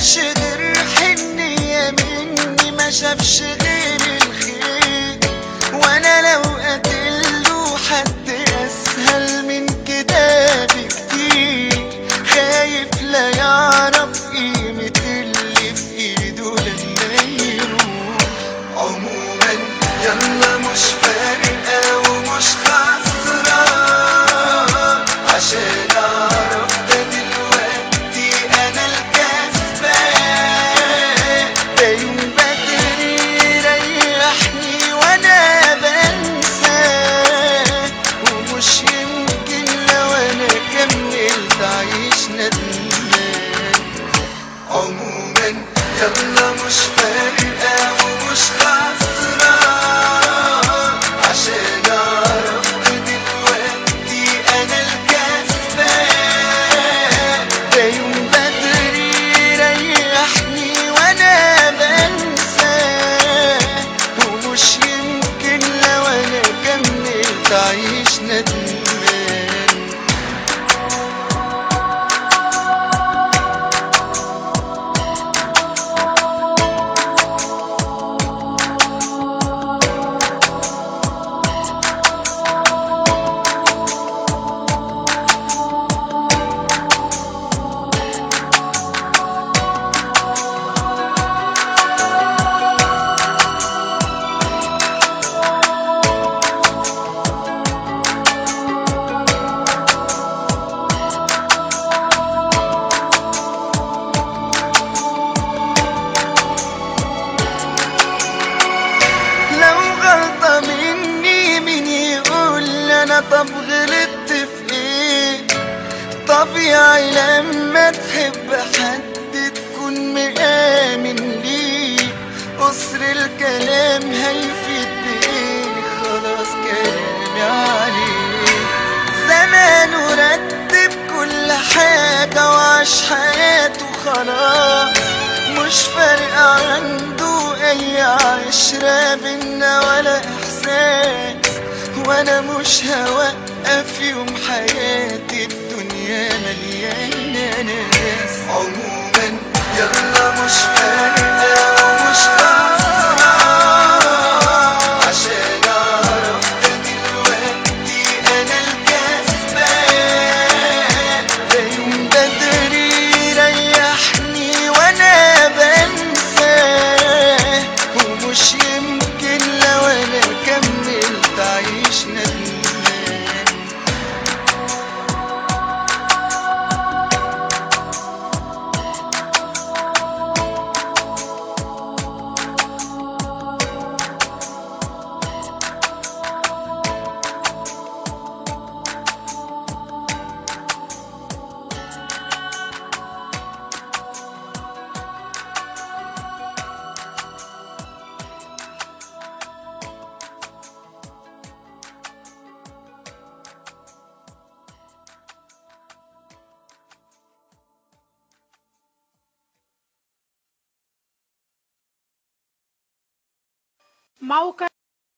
شافش غير حنية مني ما شافش غير الخير وانا لو قتله حد اسهل من كده بكتير خايف لا يعرف قيمة اللي في ايده لما يروح عموما يلا مش فارقة ومش خسران عشان اعرف ده دلوقتي انا الكسبان ده يوم بدري يريحني وانا بنساه ومش يمكن لو انا كملت اعيش ندمان عموما يلا مش فارقة ومش خسران عشان اعرف دلوقتي انا الكسبان ده يوم بدري يريحني وانا بنساه ومش يمكن لو انا كملت اعيش ندمان لو غلطة مني مين يقول انا طب غلطت في ايه طبيعي لما تحب حد تكون مآمن ليه قصر الكلام هيفيد بايه خلاص كلامي عليه زمانه رتب كل حاجة وعاش حياته خلاص مش فارقة عنده أي عشرة بينا ولا إحساس وأنا مش هوقف يوم حياتي الدنيا مليانة ناس عموما يلا مش فارقة ومش خسران عشان أعرف ده دلوقتي أنا الكسبان ده يوم بدري يريحني وأنا بنساه ومش يمكن لو أنا كملت أعيش ندمان موقع